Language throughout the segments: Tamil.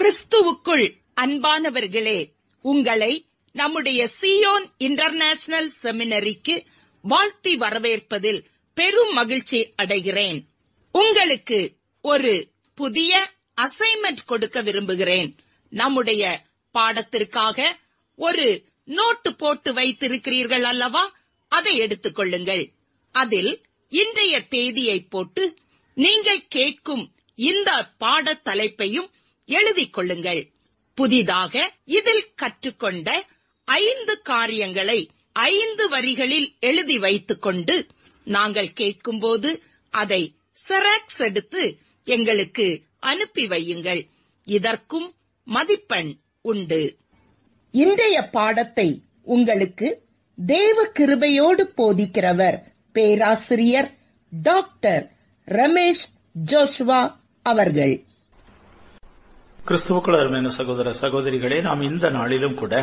கிறிஸ்துவுக்குள் அன்பானவர்களே உங்களை நம்முடைய சியோன் இன்டர்நேஷனல் செமினரிக்கு வாழ்த்தி வரவேற்பதில் பெரும் மகிழ்ச்சி அடைகிறேன் உங்களுக்கு ஒரு புதிய அசைன்மெண்ட் கொடுக்க விரும்புகிறேன் நம்முடைய பாடத்திற்காக ஒரு நோட்டு போட்டு வைத்திருக்கிறீர்கள் அல்லவா அதை எடுத்துக்கொள்ளுங்கள் அதில் இன்றைய தேதியை போட்டு நீங்கள் கேட்கும் இந்த பாட தலைப்பையும் எழுதிக் கொள்ளுங்கள் புதிதாக இதில் கற்றுக்கொண்ட ஐந்து காரியங்களை ஐந்து வரிகளில் எழுதி வைத்துக் கொண்டு நாங்கள் கேட்கும்போது அதை செராக்ஸ் எடுத்து எங்களுக்கு அனுப்பி வையுங்கள் இதற்கும் மதிப்பெண் உண்டு இன்றைய பாடத்தை உங்களுக்கு தேவ கிருபையோடு போதிக்கிறவர் பேராசிரியர் டாக்டர் ரமேஷ் ஜோஷ்வா அவர்கள் கிறிஸ்துவுக்குள் அருமையான சகோதர சகோதரிகளே நாம் இந்த நாளிலும் கூட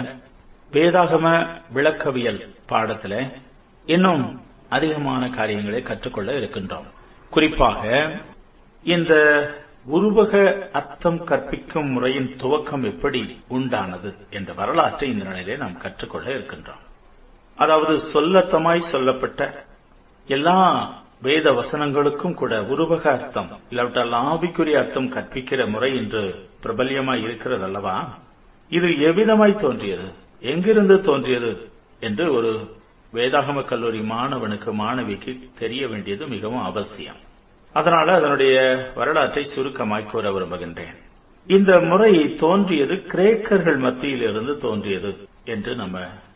வேதாகம விளக்கவியல் பாடத்துல இன்னும் அதிகமான காரியங்களை கற்றுக்கொள்ள இருக்கின்றோம் குறிப்பாக இந்த உருவக அர்த்தம் கற்பிக்கும் முறையின் துவக்கம் எப்படி உண்டானது என்ற வரலாற்றை இந்த நிலையிலே நாம் கற்றுக்கொள்ள இருக்கின்றோம் அதாவது சொல்லத்தமாய் சொல்லப்பட்ட எல்லா வேத வசனங்களுக்கும் கூட உருவக அர்த்தம் இல்லாவிட்டால் ஆவிக்குரிய அர்த்தம் கற்பிக்கிற முறை இன்று பிரபல்யமாய் இருக்கிறது அல்லவா இது எவ்விதமாய் தோன்றியது எங்கிருந்து தோன்றியது என்று ஒரு வேதாகம கல்லூரி மாணவனுக்கு மாணவிக்கு தெரிய வேண்டியது மிகவும் அவசியம் அதனால அதனுடைய வரலாற்றை சுருக்கமாய் கூற விரும்புகின்றேன் இந்த முறை தோன்றியது கிரேக்கர்கள் மத்தியில் இருந்து தோன்றியது என்று நம்ம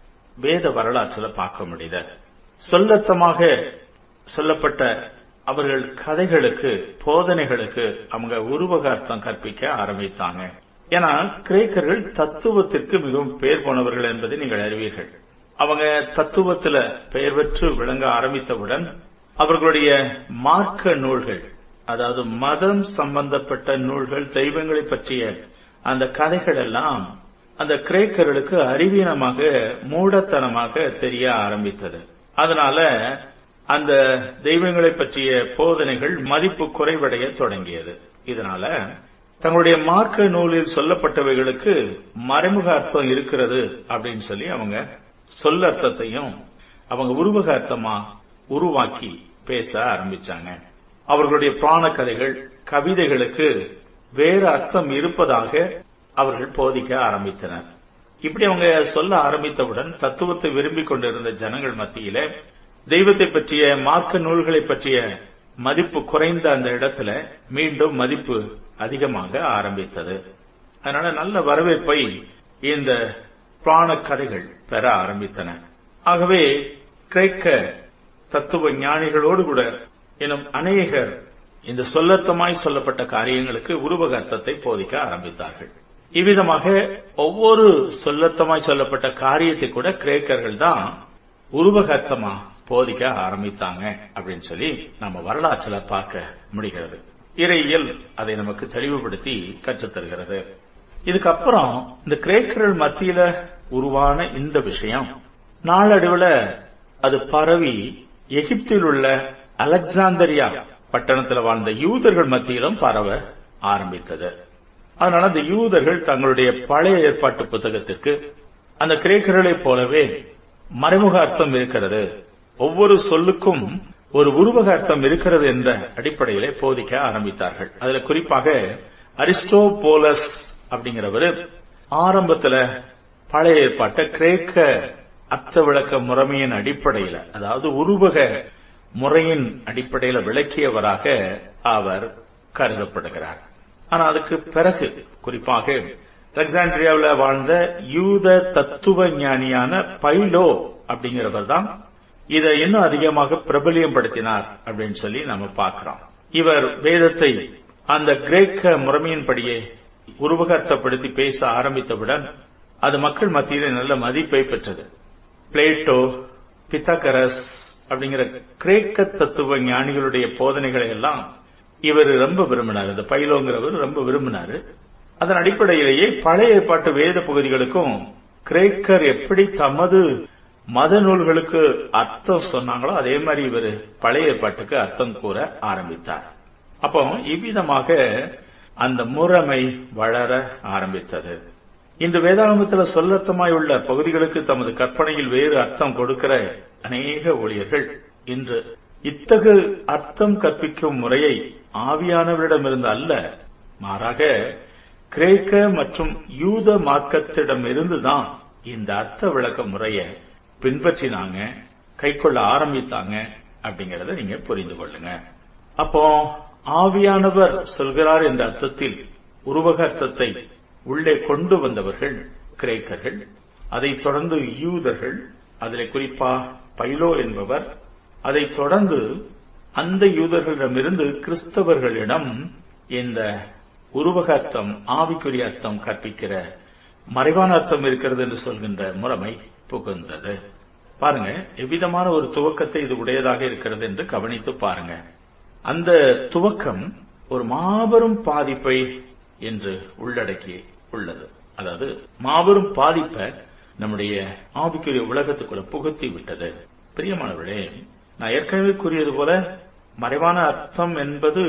வேத வரலாற்றில் பார்க்க முடியுது சொல்லத்தமாக சொல்லப்பட்ட அவர்கள் கதைகளுக்கு போதனைகளுக்கு அவங்க உருவக அர்த்தம் கற்பிக்க ஆரம்பித்தாங்க ஏன்னா கிரேக்கர்கள் தத்துவத்திற்கு மிகவும் பெயர் போனவர்கள் என்பதை நீங்கள் அறிவீர்கள் அவங்க தத்துவத்துல பெயர் பெற்று விளங்க ஆரம்பித்தவுடன் அவர்களுடைய மார்க்க நூல்கள் அதாவது மதம் சம்பந்தப்பட்ட நூல்கள் தெய்வங்களை பற்றிய அந்த கதைகள் எல்லாம் அந்த கிரேக்கர்களுக்கு அறிவீனமாக மூடத்தனமாக தெரிய ஆரம்பித்தது அதனால அந்த தெய்வங்களை பற்றிய போதனைகள் மதிப்பு குறைவடைய தொடங்கியது இதனால தங்களுடைய மார்க்க நூலில் சொல்லப்பட்டவைகளுக்கு மறைமுக அர்த்தம் இருக்கிறது அப்படின்னு சொல்லி அவங்க சொல்லர்த்தத்தையும் அவங்க உருவக அர்த்தமா உருவாக்கி பேச ஆரம்பிச்சாங்க அவர்களுடைய புராண கதைகள் கவிதைகளுக்கு வேறு அர்த்தம் இருப்பதாக அவர்கள் போதிக்க ஆரம்பித்தனர் இப்படி அவங்க சொல்ல ஆரம்பித்தவுடன் தத்துவத்தை விரும்பிக் கொண்டிருந்த ஜனங்கள் மத்தியில தெய்வத்தை பற்றிய மார்க்க நூல்களை பற்றிய மதிப்பு குறைந்த அந்த இடத்துல மீண்டும் மதிப்பு அதிகமாக ஆரம்பித்தது அதனால நல்ல வரவேற்பை இந்த புராண கதைகள் பெற ஆரம்பித்தன ஆகவே கிரேக்க தத்துவ ஞானிகளோடு கூட எனும் அநேகர் இந்த சொல்லத்தமாய் சொல்லப்பட்ட காரியங்களுக்கு உருவக அர்த்தத்தை போதிக்க ஆரம்பித்தார்கள் இவ்விதமாக ஒவ்வொரு சொல்லத்தமாய் சொல்லப்பட்ட காரியத்தை கூட கிரேக்கர்கள் தான் உருவக அர்த்தமா போதிக்க ஆரம்பித்தாங்க அப்படின்னு சொல்லி நம்ம வரலாற்றுல பார்க்க முடிகிறது இறையியல் அதை நமக்கு தெளிவுபடுத்தி கற்றுத்தருகிறது இதுக்கப்புறம் இந்த கிரேக்கர்கள் மத்தியில உருவான இந்த விஷயம் நாளடைவுல அது பரவி எகிப்தில் உள்ள அலெக்சாந்தரியா பட்டணத்தில் வாழ்ந்த யூதர்கள் மத்தியிலும் பரவ ஆரம்பித்தது அதனால அந்த யூதர்கள் தங்களுடைய பழைய ஏற்பாட்டு புத்தகத்திற்கு அந்த கிரேக்கர்களைப் போலவே மறைமுக அர்த்தம் இருக்கிறது ஒவ்வொரு சொல்லுக்கும் ஒரு உருவக அர்த்தம் இருக்கிறது என்ற அடிப்படையிலே போதிக்க ஆரம்பித்தார்கள் அதுல குறிப்பாக அரிஸ்டோபோலஸ் அப்படிங்கிறவர் ஆரம்பத்துல பழைய ஏற்பாட்ட கிரேக்க அர்த்த விளக்க முறைமையின் அடிப்படையில அதாவது உருவக முறையின் அடிப்படையில விளக்கியவராக அவர் கருதப்படுகிறார் ஆனா அதுக்கு பிறகு குறிப்பாக அலெக்சாண்ட்ரியாவில் வாழ்ந்த யூத தத்துவ ஞானியான பைலோ அப்படிங்கிறவர் தான் இதை இன்னும் அதிகமாக பிரபலியப்படுத்தினார் அப்படின்னு சொல்லி நம்ம பார்க்கிறோம் இவர் வேதத்தை அந்த கிரேக்க முறைமையின்படியே உருவகர்த்தப்படுத்தி பேச ஆரம்பித்தவுடன் அது மக்கள் மத்தியில் நல்ல மதிப்பை பெற்றது பிளேட்டோ பித்தகரஸ் அப்படிங்கிற கிரேக்க தத்துவ ஞானிகளுடைய போதனைகளை எல்லாம் இவர் ரொம்ப விரும்பினார் இந்த பைலோங்கிறவர் ரொம்ப விரும்பினாரு அதன் அடிப்படையிலேயே பழைய ஏற்பாட்டு வேத பகுதிகளுக்கும் கிரேக்கர் எப்படி தமது மத நூல்களுக்கு அர்த்தம் சொன்னாங்களோ அதே மாதிரி இவர் பழைய ஏற்பாட்டுக்கு அர்த்தம் கூற ஆரம்பித்தார் அப்போ இவ்விதமாக அந்த முறைமை வளர ஆரம்பித்தது இந்த வேதாகமத்தில் சொல்லர்த்தமாய் உள்ள பகுதிகளுக்கு தமது கற்பனையில் வேறு அர்த்தம் கொடுக்கிற அநேக ஊழியர்கள் இன்று இத்தகு அர்த்தம் கற்பிக்கும் முறையை ஆவியானவரிடமிருந்து அல்ல மாறாக கிரேக்க மற்றும் யூத மார்க்கத்திடமிருந்துதான் இந்த அர்த்த விளக்க முறையை பின்பற்றினாங்க கைக்கொள்ள ஆரம்பித்தாங்க அப்படிங்கறத நீங்க புரிந்து கொள்ளுங்க அப்போ ஆவியானவர் சொல்கிறார் என்ற அர்த்தத்தில் உருவக அர்த்தத்தை உள்ளே கொண்டு வந்தவர்கள் கிரேக்கர்கள் அதைத் தொடர்ந்து யூதர்கள் அதில் குறிப்பா பைலோ என்பவர் அதைத் தொடர்ந்து அந்த யூதர்களிடமிருந்து கிறிஸ்தவர்களிடம் இந்த உருவக அர்த்தம் ஆவிக்குரிய அர்த்தம் கற்பிக்கிற மறைவான அர்த்தம் இருக்கிறது என்று சொல்கின்ற முறைமை புகுந்தது பாருங்க எவ்விதமான ஒரு துவக்கத்தை இது உடையதாக இருக்கிறது என்று கவனித்து பாருங்க அந்த துவக்கம் ஒரு மாபெரும் பாதிப்பை என்று உள்ளடக்கி உள்ளது அதாவது மாபெரும் பாதிப்பை நம்முடைய ஆவிக்குரிய உலகத்துக்குள்ள புகுத்தி விட்டது பிரியமானவர்களே நான் ஏற்கனவே கூறியது போல மறைவான அர்த்தம் என்பது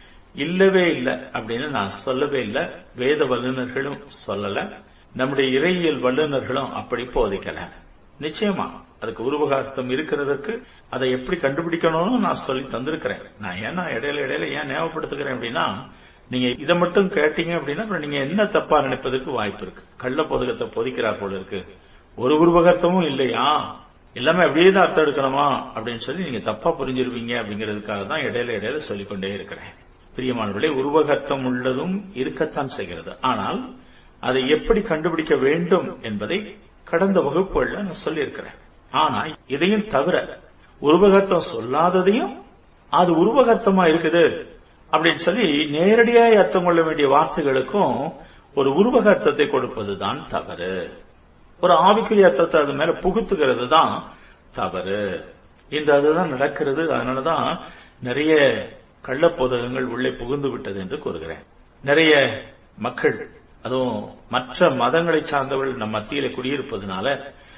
இல்லவே இல்லை அப்படின்னு நான் சொல்லவே இல்லை வேத வல்லுநர்களும் சொல்லல நம்முடைய இறையியல் வல்லுநர்களும் அப்படி போதிக்கல நிச்சயமா அதுக்கு உருவகார்த்தம் இருக்கிறதுக்கு அதை எப்படி கண்டுபிடிக்கணும்னு நான் சொல்லி தந்திருக்கிறேன் நான் ஏன்னா இடையில இடையில ஏன் ஞாபகப்படுத்துகிறேன் அப்படின்னா நீங்க இதை மட்டும் கேட்டீங்க அப்படின்னா அப்புறம் நீங்க என்ன தப்பா நினைப்பதற்கு வாய்ப்பு இருக்கு கள்ள பொதுகத்தை பொதிக்கிறார் போல இருக்கு ஒரு உருவகர்த்தமும் இல்லையா எல்லாமே அப்படியே தான் அர்த்தம் எடுக்கணுமா அப்படின்னு சொல்லி நீங்க தப்பா புரிஞ்சிருவீங்க அப்படிங்கிறதுக்காக தான் இடையில இடையில சொல்லிக்கொண்டே இருக்கிறேன் பிரியமானவர்களே உருவகர்த்தம் உள்ளதும் இருக்கத்தான் செய்கிறது ஆனால் அதை எப்படி கண்டுபிடிக்க வேண்டும் என்பதை கடந்த வகுப்புகள்ல நான் சொல்லியிருக்கிறேன் ஆனா இதையும் தவிர உருவகர்த்தம் சொல்லாததையும் அது உருவகர்த்தமா இருக்குது அப்படின்னு சொல்லி நேரடியாக அர்த்தம் கொள்ள வேண்டிய வார்த்தைகளுக்கும் ஒரு உருவக அர்த்தத்தை கொடுப்பதுதான் தவறு ஒரு ஆவிக்குரிய அர்த்தத்தை அது மேல புகுத்துகிறது தான் தவறு இன்று அதுதான் நடக்கிறது அதனாலதான் நிறைய கள்ள போதகங்கள் உள்ளே புகுந்து விட்டது என்று கூறுகிறேன் நிறைய மக்கள் அதுவும் மற்ற மதங்களை சார்ந்தவர்கள் நம் மத்தியில குடியிருப்பதனால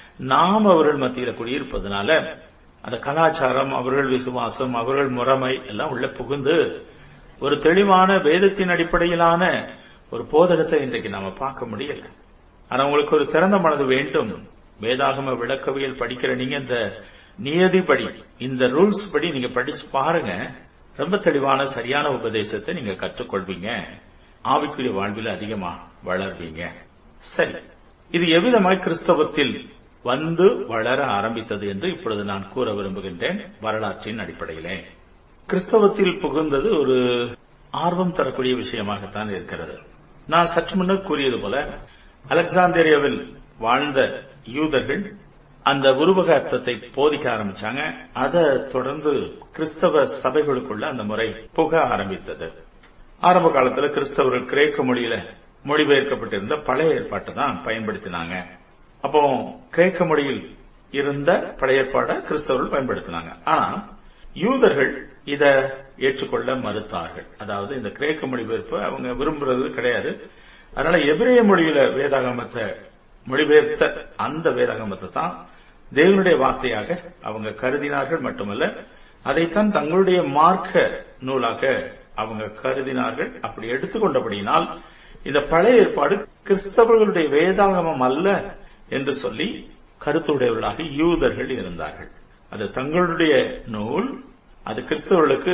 நாம் அவர்கள் மத்தியில குடியிருப்பதனால அந்த கலாச்சாரம் அவர்கள் விசுவாசம் அவர்கள் முறைமை எல்லாம் உள்ள புகுந்து ஒரு தெளிவான வேதத்தின் அடிப்படையிலான ஒரு போதகத்தை இன்றைக்கு நாம பார்க்க முடியல ஆனா உங்களுக்கு ஒரு திறந்த மனது வேண்டும் வேதாகம விளக்கவியல் படிக்கிற நீங்க இந்த நியதிப்படி இந்த ரூல்ஸ் படி நீங்க படிச்சு பாருங்க ரொம்ப தெளிவான சரியான உபதேசத்தை நீங்க கற்றுக்கொள்வீங்க ஆவிக்குரிய வாழ்வில் அதிகமா வளர்வீங்க சரி இது எவ்விதமாய் கிறிஸ்தவத்தில் வந்து வளர ஆரம்பித்தது என்று இப்பொழுது நான் கூற விரும்புகின்றேன் வரலாற்றின் அடிப்படையிலே கிறிஸ்தவத்தில் புகுந்தது ஒரு ஆர்வம் தரக்கூடிய விஷயமாகத்தான் இருக்கிறது நான் சற்று முன்னர் கூறியது போல அலெக்சாந்திரியாவில் வாழ்ந்த யூதர்கள் அந்த உருவக அர்த்தத்தை போதிக்க ஆரம்பிச்சாங்க அதை தொடர்ந்து கிறிஸ்தவ சபைகளுக்குள்ள அந்த முறை புக ஆரம்பித்தது ஆரம்ப காலத்துல கிறிஸ்தவர்கள் கிரேக்க மொழியில மொழிபெயர்க்கப்பட்டிருந்த பழைய ஏற்பாட்டை தான் பயன்படுத்தினாங்க அப்போ கிரேக்க மொழியில் இருந்த பழைய ஏற்பாடை கிறிஸ்தவர்கள் பயன்படுத்தினாங்க ஆனா யூதர்கள் இத ஏற்றுக்கொள்ள மறுத்தார்கள் அதாவது இந்த கிரேக்க மொழிபெயர்ப்பு அவங்க விரும்புறது கிடையாது அதனால எபிரேய மொழியில வேதாகமத்தை மொழிபெயர்த்த அந்த வேதாகமத்தை தான் தேவனுடைய வார்த்தையாக அவங்க கருதினார்கள் மட்டுமல்ல அதைத்தான் தங்களுடைய மார்க்க நூலாக அவங்க கருதினார்கள் அப்படி எடுத்துக்கொண்டபடியினால் இந்த பழைய ஏற்பாடு கிறிஸ்தவர்களுடைய வேதாகமம் அல்ல என்று சொல்லி கருத்துடையவர்களாக யூதர்கள் இருந்தார்கள் அது தங்களுடைய நூல் அது கிறிஸ்தவர்களுக்கு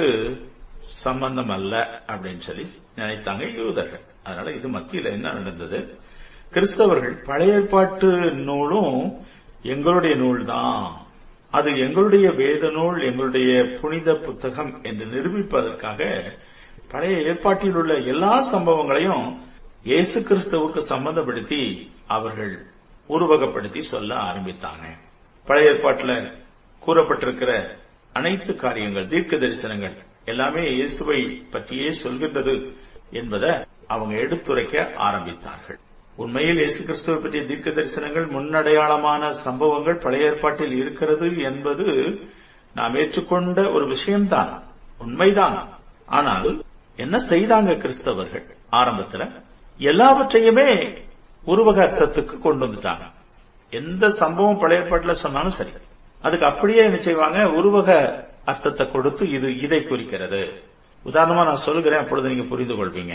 சம்பந்தம் அல்ல அப்படின்னு சொல்லி நினைத்தாங்க யூதர்கள் அதனால இது மத்தியில என்ன நடந்தது கிறிஸ்தவர்கள் பழைய ஏற்பாட்டு நூலும் எங்களுடைய நூல் தான் அது எங்களுடைய வேத நூல் எங்களுடைய புனித புத்தகம் என்று நிரூபிப்பதற்காக பழைய ஏற்பாட்டில் உள்ள எல்லா சம்பவங்களையும் இயேசு கிறிஸ்துவுக்கு சம்பந்தப்படுத்தி அவர்கள் உருவகப்படுத்தி சொல்ல ஆரம்பித்தாங்க பழைய ஏற்பாட்டில் கூறப்பட்டிருக்கிற அனைத்து காரியங்கள் தீர்க்க தரிசனங்கள் எல்லாமே இயேசுவை பற்றியே சொல்கின்றது என்பதை அவங்க எடுத்துரைக்க ஆரம்பித்தார்கள் உண்மையில் இயேசு கிறிஸ்துவை பற்றிய தீர்க்க தரிசனங்கள் முன்னடையாளமான சம்பவங்கள் பழைய ஏற்பாட்டில் இருக்கிறது என்பது நாம் ஏற்றுக்கொண்ட ஒரு விஷயம்தான் உண்மைதான் ஆனால் என்ன செய்தாங்க கிறிஸ்தவர்கள் ஆரம்பத்துல எல்லாவற்றையுமே உருவக அர்த்தத்துக்கு கொண்டு வந்துட்டாங்க எந்த சம்பவம் பழைய ஏற்பாட்டில் சொன்னாலும் சரி அதுக்கு அப்படியே என்ன செய்வாங்க உருவக அர்த்தத்தை கொடுத்து இது இதை குறிக்கிறது உதாரணமா நான் சொல்கிறேன் அப்பொழுது நீங்க புரிந்து கொள்வீங்க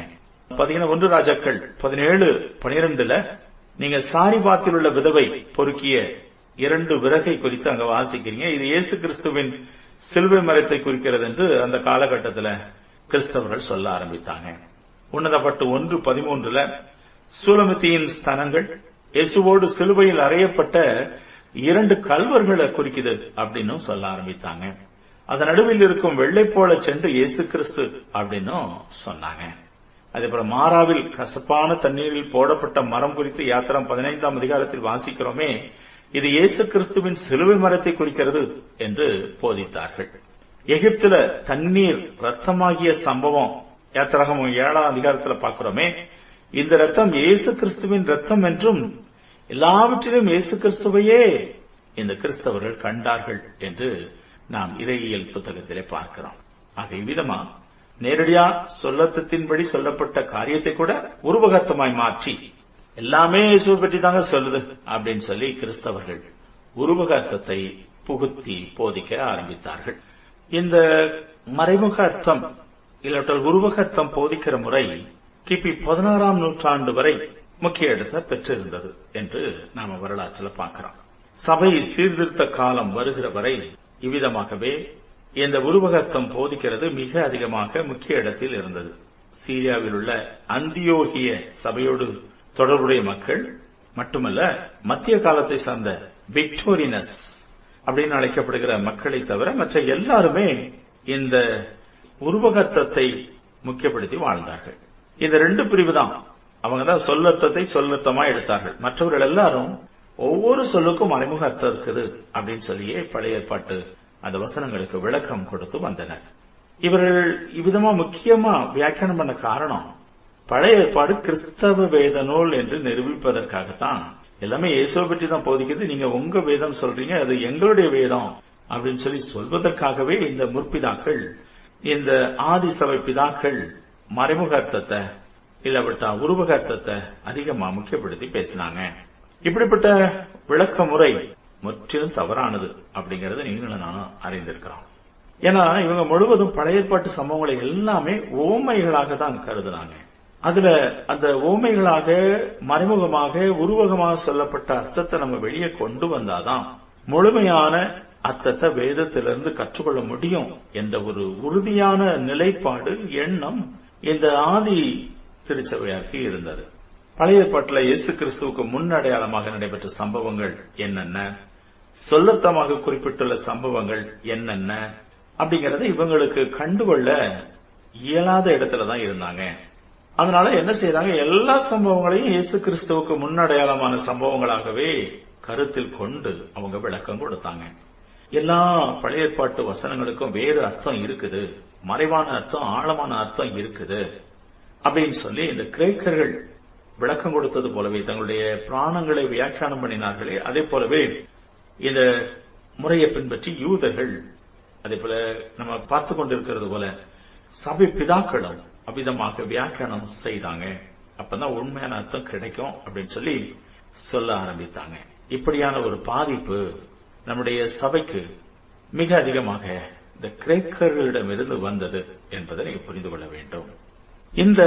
பாத்தீங்கன்னா ஒன்று ராஜாக்கள் பதினேழு பனிரெண்டுல நீங்க சாரிபாத்தில் உள்ள விதவை பொறுக்கிய இரண்டு விறகை குறித்து அங்க வாசிக்கிறீங்க இது இயேசு கிறிஸ்துவின் சிலுவை மரத்தை குறிக்கிறது என்று அந்த காலகட்டத்தில் கிறிஸ்தவர்கள் சொல்ல ஆரம்பித்தாங்க உன்னதப்பட்டு ஒன்று பதிமூன்றுல சூலமித்தியின் ஸ்தனங்கள் இயேசுவோடு சிலுவையில் அறையப்பட்ட இரண்டு கல்வர்களை குறிக்குது அப்படின்னு சொல்ல ஆரம்பித்தாங்க அதன் நடுவில் இருக்கும் வெள்ளை போல சென்று இயேசு கிறிஸ்து அப்படின்னும் சொன்னாங்க அதேபோல மாறாவில் கசப்பான தண்ணீரில் போடப்பட்ட மரம் குறித்து யாத்திரம் பதினைந்தாம் அதிகாரத்தில் வாசிக்கிறோமே இது இயேசு கிறிஸ்துவின் சிலுவை மரத்தை குறிக்கிறது என்று போதித்தார்கள் எகிப்துல தண்ணீர் ரத்தமாகிய சம்பவம் யாத்திராகம் ஏழாம் அதிகாரத்துல பார்க்கிறோமே இந்த ரத்தம் இயேசு கிறிஸ்துவின் ரத்தம் என்றும் எல்லாவற்றிலும் இயேசு கிறிஸ்துவையே இந்த கிறிஸ்தவர்கள் கண்டார்கள் என்று நாம் இறையியல் புத்தகத்திலே பார்க்கிறோம் ஆக இவ்விதமா நேரடியா சொல்லத்தின்படி சொல்லப்பட்ட காரியத்தை கூட உருவகத்தமாய் மாற்றி எல்லாமே இயேசுவை பற்றி தாங்க சொல்லுது அப்படின்னு சொல்லி கிறிஸ்தவர்கள் உருவகார்த்தத்தை புகுத்தி போதிக்க ஆரம்பித்தார்கள் இந்த மறைமுக அர்த்தம் இல்லாட்டால் உருவகர்த்தம் போதிக்கிற முறை கிபி பதினாறாம் நூற்றாண்டு வரை முக்கிய இடத்தை பெற்றிருந்தது என்று நாம வரலாற்றில் பார்க்கிறோம் சபை சீர்திருத்த காலம் வருகிற வரை இவ்விதமாகவே இந்த உருவகர்த்தம் போதிக்கிறது மிக அதிகமாக முக்கிய இடத்தில் இருந்தது சீரியாவில் உள்ள அந்தியோகிய சபையோடு தொடர்புடைய மக்கள் மட்டுமல்ல மத்திய காலத்தை சார்ந்த விக்டோரினஸ் அப்படின்னு அழைக்கப்படுகிற மக்களை தவிர மற்ற எல்லாருமே இந்த உருவகர்த்தத்தை முக்கியப்படுத்தி வாழ்ந்தார்கள் இந்த ரெண்டு பிரிவு தான் அவங்க தான் சொல்லர்த்தத்தை சொல்லர்த்தமா எடுத்தார்கள் மற்றவர்கள் எல்லாரும் ஒவ்வொரு சொல்லுக்கும் மறைமுக அர்த்தம் இருக்குது அப்படின்னு சொல்லியே பழைய ஏற்பாட்டு அந்த வசனங்களுக்கு விளக்கம் கொடுத்து வந்தனர் இவர்கள் இவ்விதமா முக்கியமா வியாக்கியானம் பண்ண காரணம் பழைய ஏற்பாடு கிறிஸ்தவ வேத நூல் என்று நிரூபிப்பதற்காகத்தான் எல்லாமே இயேசுவை பற்றி தான் போதிக்குது நீங்க உங்க வேதம் சொல்றீங்க அது எங்களுடைய வேதம் அப்படின்னு சொல்லி சொல்வதற்காகவே இந்த முற்பிதாக்கள் இந்த ஆதி சபை பிதாக்கள் மறைமுக அர்த்தத்தை இல்லாவிட்டா உருவக அர்த்தத்தை அதிகமா முக்கியப்படுத்தி பேசினாங்க இப்படிப்பட்ட விளக்க முறை முற்றிலும் தவறானது அப்படிங்கறத நீங்களும் நானும் அறிந்திருக்கிறோம் ஏன்னா இவங்க முழுவதும் பழைய ஏற்பாட்டு சம்பவங்களை எல்லாமே ஓமைகளாக தான் கருதுனாங்க அதுல அந்த ஓமைகளாக மறைமுகமாக உருவகமாக சொல்லப்பட்ட அர்த்தத்தை நம்ம வெளியே கொண்டு வந்தாதான் முழுமையான அர்த்தத்தை வேதத்திலிருந்து கற்றுக்கொள்ள முடியும் என்ற ஒரு உறுதியான நிலைப்பாடு எண்ணம் இந்த ஆதி திருச்சபையாருக்கு இருந்தது பழைய ஏற்பாட்டில் இயேசு கிறிஸ்துவுக்கு முன் அடையாளமாக நடைபெற்ற சம்பவங்கள் என்னென்ன சொல்லத்தமாக குறிப்பிட்டுள்ள சம்பவங்கள் என்னென்ன அப்படிங்கறத இவங்களுக்கு கண்டுகொள்ள இயலாத இடத்துல தான் இருந்தாங்க அதனால என்ன செய்யறாங்க எல்லா சம்பவங்களையும் இயேசு கிறிஸ்துவுக்கு முன்னடையாளமான சம்பவங்களாகவே கருத்தில் கொண்டு அவங்க விளக்கம் கொடுத்தாங்க எல்லா பழைய ஏற்பாட்டு வசனங்களுக்கும் வேறு அர்த்தம் இருக்குது மறைவான அர்த்தம் ஆழமான அர்த்தம் இருக்குது அப்படின்னு சொல்லி இந்த கிரேக்கர்கள் விளக்கம் கொடுத்தது போலவே தங்களுடைய பிராணங்களை வியாக்கியானம் பண்ணினார்களே அதே போலவே இந்த முறையை பின்பற்றி யூதர்கள் அதே போல நம்ம பார்த்து கொண்டிருக்கிறது போல சபை பிதாக்களும் அவ்விதமாக வியாக்கியானம் செய்தாங்க அப்பதான் உண்மையான அர்த்தம் கிடைக்கும் அப்படின்னு சொல்லி சொல்ல ஆரம்பித்தாங்க இப்படியான ஒரு பாதிப்பு நம்முடைய சபைக்கு மிக அதிகமாக இந்த கிரேக்கர்களிடமிருந்து வந்தது என்பதை நீங்க புரிந்து கொள்ள வேண்டும் இந்த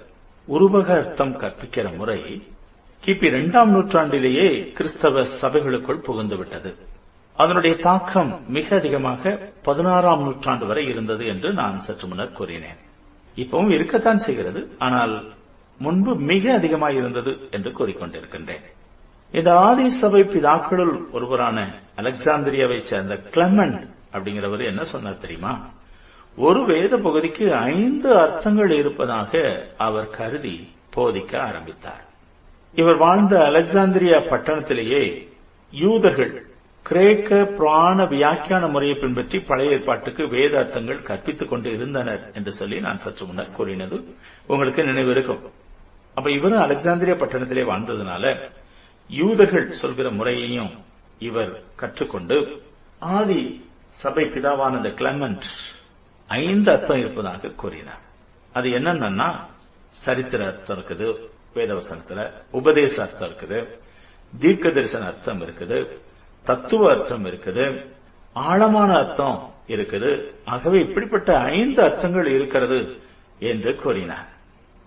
உருவக அர்த்தம் கற்பிக்கிற முறை கிபி இரண்டாம் நூற்றாண்டிலேயே கிறிஸ்தவ சபைகளுக்குள் புகுந்துவிட்டது அதனுடைய தாக்கம் மிக அதிகமாக பதினாறாம் நூற்றாண்டு வரை இருந்தது என்று நான் சற்று முன்னர் கூறினேன் இப்பவும் இருக்கத்தான் செய்கிறது ஆனால் முன்பு மிக அதிகமாக இருந்தது என்று கூறிக்கொண்டிருக்கின்றேன் இந்த ஆதி சபை பிதாக்களுள் ஒருவரான அலெக்சாந்திரியாவை சேர்ந்த கிளமன் அப்படிங்கிறவர் என்ன சொன்னார் தெரியுமா ஒரு வேத பகுதிக்கு ஐந்து அர்த்தங்கள் இருப்பதாக அவர் கருதி போதிக்க ஆரம்பித்தார் இவர் வாழ்ந்த அலெக்சாந்திரியா பட்டணத்திலேயே யூதர்கள் கிரேக்க புராண வியாக்கியான முறையை பின்பற்றி பழைய ஏற்பாட்டுக்கு வேத அர்த்தங்கள் கற்பித்துக் கொண்டு இருந்தனர் என்று சொல்லி நான் சற்று முன்னர் கூறினது உங்களுக்கு நினைவு இருக்கும் அப்ப இவரும் அலெக்சாந்திரியா பட்டணத்திலே வாழ்ந்ததுனால யூதர்கள் சொல்கிற முறையையும் இவர் கற்றுக்கொண்டு ஆதி சபை பிதாவான இந்த கிளமண்ட் ஐந்து அர்த்தம் இருப்பதாக கூறினார் அது என்னன்னா சரித்திர அர்த்தம் இருக்குது வேதவசனத்துல உபதேச அர்த்தம் இருக்குது தீர்க்க தரிசன அர்த்தம் இருக்குது தத்துவ அர்த்தம் இருக்குது ஆழமான அர்த்தம் இருக்குது ஆகவே இப்படிப்பட்ட ஐந்து அர்த்தங்கள் இருக்கிறது என்று கூறினார்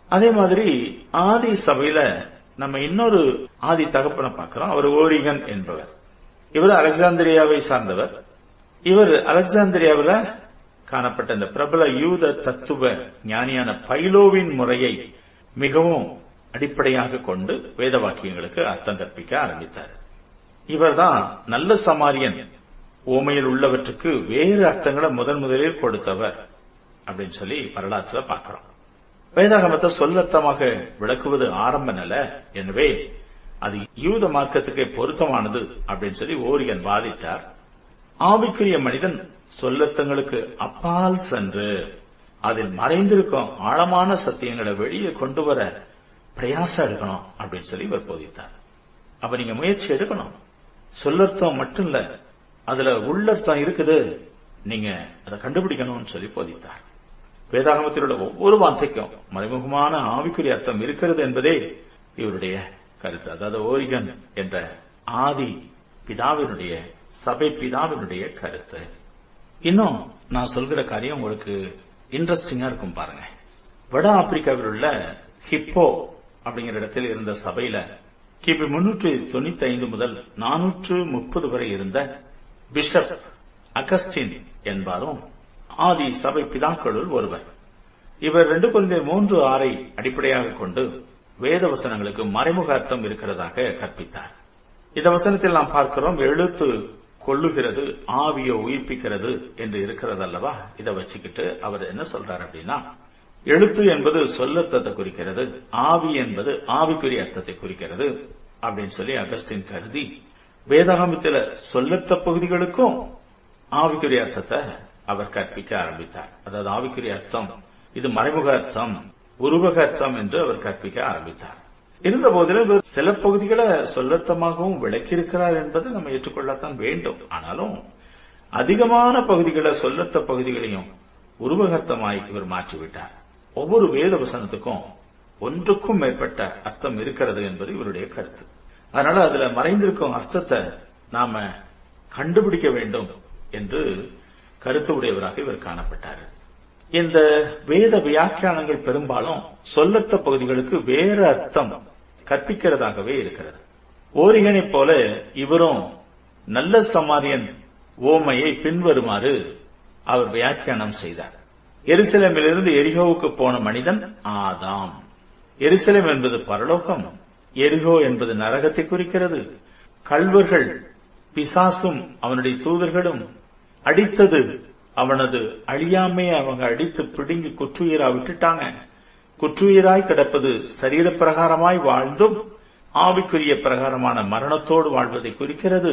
அதே மாதிரி ஆதி சபையில நம்ம இன்னொரு ஆதி தகப்பனை பார்க்கிறோம் அவர் ஓரிகன் என்பவர் இவர் அலெக்சாந்திரியாவை சார்ந்தவர் இவர் அலெக்சாந்திரியாவில் காணப்பட்ட இந்த பிரபல யூத தத்துவ ஞானியான பைலோவின் முறையை மிகவும் அடிப்படையாக கொண்டு வேத வாக்கியங்களுக்கு அர்த்தம் கற்பிக்க ஆரம்பித்தார் இவர்தான் நல்ல சமாரியன் ஓமையில் உள்ளவற்றுக்கு வேறு அர்த்தங்களை முதன் முதலில் கொடுத்தவர் அப்படின்னு சொல்லி வரலாற்றுல பார்க்கிறோம் வேதாகமத்தை சொல்லர்த்தமாக விளக்குவது ஆரம்ப நில எனவே அது யூத மார்க்கத்துக்கு பொருத்தமானது அப்படின்னு சொல்லி ஓரியன் வாதிட்டார் ஆவிக்குரிய மனிதன் சொல்லர்த்தங்களுக்கு அப்பால் சென்று அதில் மறைந்திருக்கும் ஆழமான சத்தியங்களை வெளியே கொண்டு வர பிரயாசம் எடுக்கணும் அப்படின்னு சொல்லி இவர் போதித்தார் அப்ப நீங்க முயற்சி எடுக்கணும் சொல்லர்த்தம் மட்டும் இல்ல அதுல உள்ளர்த்தம் இருக்குது நீங்க அதை கண்டுபிடிக்கணும்னு சொல்லி போதித்தார் வேதாகமத்தில் உள்ள ஒவ்வொரு வார்த்தைக்கும் மறைமுகமான ஆவிக்குரிய அர்த்தம் இருக்கிறது என்பதே இவருடைய கருத்து அதாவது ஓரிகன் என்ற ஆதி பிதாவினுடைய சபை பிதாவினுடைய கருத்து இன்னும் நான் சொல்கிற காரியம் உங்களுக்கு இன்ட்ரெஸ்டிங்கா இருக்கும் பாருங்க வட ஆப்பிரிக்காவில் உள்ள ஹிப்போ அப்படிங்கிற இடத்தில் இருந்த சபையில கிபி முன்னூற்றி தொண்ணூத்தி ஐந்து முதல் நானூற்று முப்பது வரை இருந்த பிஷப் அகஸ்டின் என்பாரும் ஆதி சபை பிதாக்களுள் ஒருவர் இவர் ரெண்டு குழந்தை மூன்று ஆறை அடிப்படையாக கொண்டு வேத வசனங்களுக்கு மறைமுக அர்த்தம் இருக்கிறதாக கற்பித்தார் இந்த வசனத்தில் நாம் பார்க்கிறோம் எழுத்து கொள்ளுகிறது ஆவியோ உயிர்ப்பிக்கிறது என்று இருக்கிறது அல்லவா இதை வச்சுக்கிட்டு அவர் என்ன சொல்றார் அப்படின்னா எழுத்து என்பது சொல்லர்த்தத்தை குறிக்கிறது ஆவி என்பது ஆவிக்குரிய அர்த்தத்தை குறிக்கிறது அப்படின்னு சொல்லி அகஸ்டின் கருதி வேதாகமத்தில சொல்லத்த பகுதிகளுக்கும் ஆவிக்குரிய அர்த்தத்தை அவர் கற்பிக்க ஆரம்பித்தார் அதாவது ஆவிக்குரிய அர்த்தம் இது மறைமுக அர்த்தம் உருவக அர்த்தம் என்று அவர் கற்பிக்க ஆரம்பித்தார் இருந்த போதிலும் இவர் சில பகுதிகளை சொல்லர்த்தமாகவும் விளக்கியிருக்கிறார் என்பதை நம்ம ஏற்றுக்கொள்ளத்தான் வேண்டும் ஆனாலும் அதிகமான பகுதிகளை சொல்லத்த பகுதிகளையும் உருவகர்த்தமாய் இவர் மாற்றிவிட்டார் ஒவ்வொரு வேத வசனத்துக்கும் ஒன்றுக்கும் மேற்பட்ட அர்த்தம் இருக்கிறது என்பது இவருடைய கருத்து அதனால அதுல மறைந்திருக்கும் அர்த்தத்தை நாம கண்டுபிடிக்க வேண்டும் என்று கருத்து உடையவராக இவர் காணப்பட்டார் இந்த வேத வியாக்கியானங்கள் பெரும்பாலும் சொல்லத்த பகுதிகளுக்கு வேறு அர்த்தம் கற்பிக்கிறதாகவே இருக்கிறது ஓரிகனைப் போல இவரும் நல்ல சமாரியன் ஓமையை பின்வருமாறு அவர் வியாக்கியானம் செய்தார் எருசலேமிலிருந்து எரிகோவுக்கு போன மனிதன் ஆதாம் எருசலேம் என்பது பரலோகம் எரிகோ என்பது நரகத்தை குறிக்கிறது கல்வர்கள் பிசாசும் அவனுடைய தூதர்களும் அடித்தது அவனது அழியாமையை அவங்க அடித்து பிடுங்கி குற்றுயிரா விட்டுட்டாங்க குற்றுயிராய் கிடப்பது சரீர பிரகாரமாய் வாழ்ந்தும் ஆவிக்குரிய பிரகாரமான மரணத்தோடு வாழ்வதை குறிக்கிறது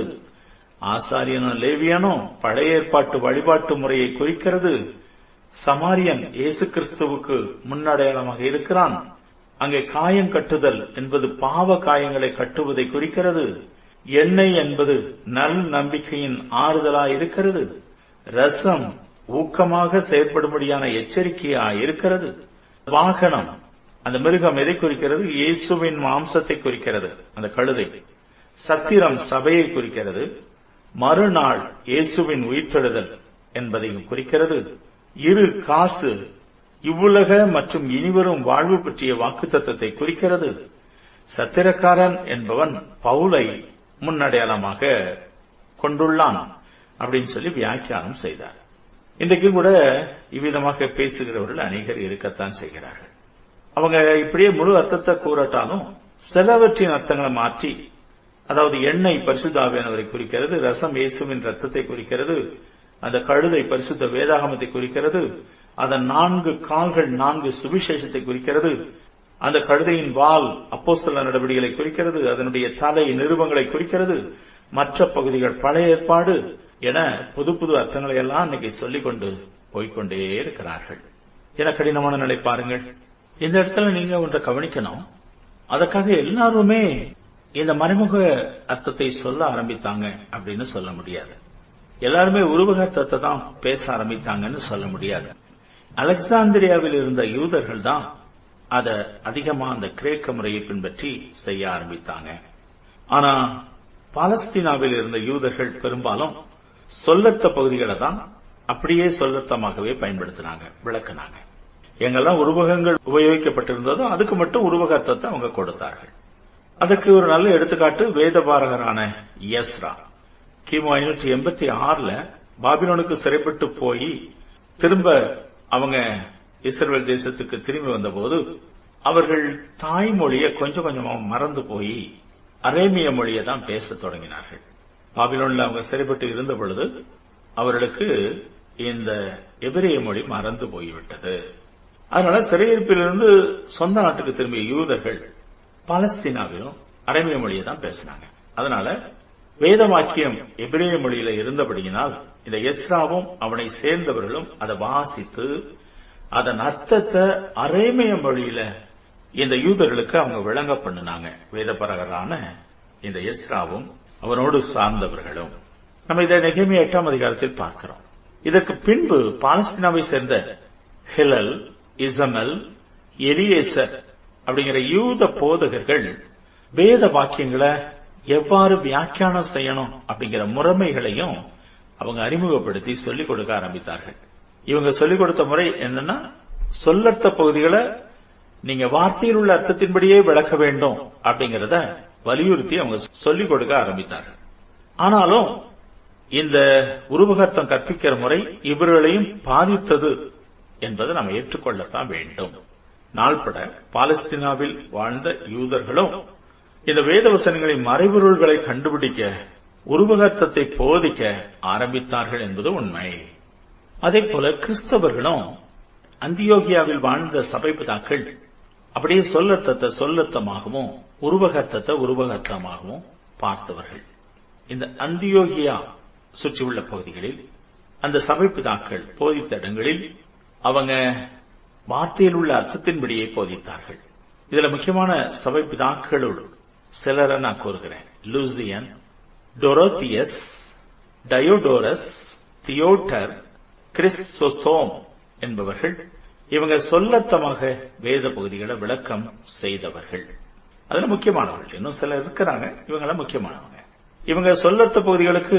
ஆசாரியனும் லேவியனும் பழைய ஏற்பாட்டு வழிபாட்டு முறையை குறிக்கிறது சமாரியன் இயேசு கிறிஸ்துவுக்கு முன்னடையாளமாக இருக்கிறான் அங்கே காயம் கட்டுதல் என்பது பாவ காயங்களை கட்டுவதை குறிக்கிறது எண்ணெய் என்பது நல் நம்பிக்கையின் ஆறுதலாய் இருக்கிறது ரசம் ஊக்கமாக செயற்படும்படியான எச்சரிக்கையா இருக்கிறது வாகனம் அந்த மிருகம் எதை குறிக்கிறது இயேசுவின் மாம்சத்தை குறிக்கிறது அந்த கழுதை சத்திரம் சபையை குறிக்கிறது மறுநாள் இயேசுவின் உயிர்த்தெழுதல் என்பதையும் குறிக்கிறது இரு காசு இவ்வுலக மற்றும் இனிவரும் வாழ்வு பற்றிய வாக்குத்தத்தத்தை குறிக்கிறது சத்திரக்காரன் என்பவன் பவுலை முன்னடையாளமாக கொண்டுள்ளான் அப்படின்னு சொல்லி வியாக்கியானம் செய்தார் இன்றைக்கு கூட இவ்விதமாக பேசுகிறவர்கள் அநேகர் இருக்கத்தான் செய்கிறார்கள் அவங்க இப்படியே முழு அர்த்தத்தை கூறட்டாலும் சிலவற்றின் அர்த்தங்களை மாற்றி அதாவது எண்ணெய் பரிசுத்தாவியானவரை குறிக்கிறது ரசம் இயேசுவின் ரத்தத்தை குறிக்கிறது அந்த கழுதை பரிசுத்த வேதாகமத்தை குறிக்கிறது அதன் நான்கு கால்கள் நான்கு சுவிசேஷத்தை குறிக்கிறது அந்த கழுதையின் வால் அப்போஸ்தல நடவடிக்கைகளை குறிக்கிறது அதனுடைய தலை நிருபங்களை குறிக்கிறது மற்ற பகுதிகள் பழைய ஏற்பாடு என புது புது அர்த்தங்களை எல்லாம் இன்னைக்கு சொல்லிக் கொண்டு போய்கொண்டே இருக்கிறார்கள் என கடினமான நிலை பாருங்கள் இந்த இடத்துல நீங்க ஒன்றை கவனிக்கணும் அதற்காக எல்லாருமே இந்த மறைமுக அர்த்தத்தை சொல்ல ஆரம்பித்தாங்க அப்படின்னு சொல்ல முடியாது எல்லாருமே உருவக அர்த்தத்தை தான் பேச ஆரம்பித்தாங்கன்னு சொல்ல முடியாது அலெக்சாந்திரியாவில் இருந்த யூதர்கள் தான் அத அதிகமா அந்த கிரேக்க முறையை பின்பற்றி செய்ய ஆரம்பித்தாங்க ஆனா பாலஸ்தீனாவில் இருந்த யூதர்கள் பெரும்பாலும் சொல்லத்த பகுதிகளை தான் அப்படியே சொல்லத்தமாகவே பயன்படுத்தினாங்க விளக்குனாங்க எங்கெல்லாம் உருவகங்கள் உபயோகிக்கப்பட்டிருந்ததோ அதுக்கு மட்டும் உருவக அர்த்தத்தை அவங்க கொடுத்தார்கள் அதற்கு ஒரு நல்ல எடுத்துக்காட்டு வேதபாரகரான யஸ்ரா கிமு ஐநூற்றி எண்பத்தி ஆறுல பாபிலோனுக்கு சிறைப்பட்டு போய் திரும்ப அவங்க இஸ்ரேல் தேசத்துக்கு திரும்பி வந்தபோது அவர்கள் தாய்மொழியை கொஞ்சம் கொஞ்சமா மறந்து போய் அரேமிய மொழியை தான் பேசத் தொடங்கினார்கள் பாபிலோன்ல அவங்க சிறைப்பட்டு இருந்த பொழுது அவர்களுக்கு இந்த எபிரேய மொழி மறந்து போய்விட்டது அதனால சிறையிருப்பிலிருந்து சொந்த நாட்டுக்கு திரும்பிய யூதர்கள் பாலஸ்தீனாவிலும் அரேமிய மொழியை தான் பேசினாங்க அதனால வேத வாக்கியம் எபிரேய மொழியில இருந்தபடியினால் இந்த எஸ்ராவும் அவனை சேர்ந்தவர்களும் அதை வாசித்து அதன் அர்த்தத்தை அரேமிய மொழியில இந்த யூதர்களுக்கு அவங்க விளங்க பண்ணினாங்க வேதபரகரான இந்த எஸ்ராவும் அவனோடு சார்ந்தவர்களும் நம்ம இதை நெகமி எட்டாம் அதிகாரத்தில் பார்க்கிறோம் இதற்கு பின்பு பாலஸ்தீனாவை சேர்ந்த ஹிலல் இசமல் எலியேசர் அப்படிங்கிற யூத போதகர்கள் வேத வாக்கியங்களை எவ்வாறு வியாக்கியானம் செய்யணும் அப்படிங்கிற முறைமைகளையும் அவங்க அறிமுகப்படுத்தி சொல்லிக் கொடுக்க ஆரம்பித்தார்கள் இவங்க சொல்லிக் கொடுத்த முறை என்னன்னா சொல்லர்த்த பகுதிகளை நீங்க வார்த்தையில் உள்ள அர்த்தத்தின்படியே விளக்க வேண்டும் அப்படிங்கறத வலியுறுத்தி அவங்க சொல்லிக் கொடுக்க ஆரம்பித்தார்கள் ஆனாலும் இந்த உருவகர்த்தம் கற்பிக்கிற முறை இவர்களையும் பாதித்தது என்பதை நாம் ஏற்றுக்கொள்ளத்தான் வேண்டும் நாள்பட பாலஸ்தீனாவில் வாழ்ந்த யூதர்களும் இந்த வேதவசனங்களின் மறைபொருள்களை கண்டுபிடிக்க உருவகர்த்தத்தை போதிக்க ஆரம்பித்தார்கள் என்பது உண்மை அதே போல கிறிஸ்தவர்களும் அந்தியோகியாவில் வாழ்ந்த சபை பிதாக்கள் அப்படியே சொல்லர்த்தத்தை சொல்லர்த்தமாகவும் உருவகர்த்தத்தை உருவகர்த்தமாகவும் பார்த்தவர்கள் இந்த அந்தியோகியா சுற்றியுள்ள பகுதிகளில் அந்த சபை பிதாக்கள் போதித்த இடங்களில் அவங்க வார்த்தையில் உள்ள அர்த்தத்தின்படியே போதித்தார்கள் இதுல முக்கியமான சபை பிதாக்களோடு சிலரை நான் கூறுகிறேன் லூசியன் டொரோத்தியஸ் டயோடோரஸ் தியோட்டர் கிறிஸ்தோம் என்பவர்கள் இவங்க சொல்லத்தமாக வேத பகுதிகளை விளக்கம் செய்தவர்கள் அதுல முக்கியமானவர்கள் இன்னும் சிலர் இருக்கிறாங்க இவங்கள முக்கியமானவங்க இவங்க சொல்லத்த பகுதிகளுக்கு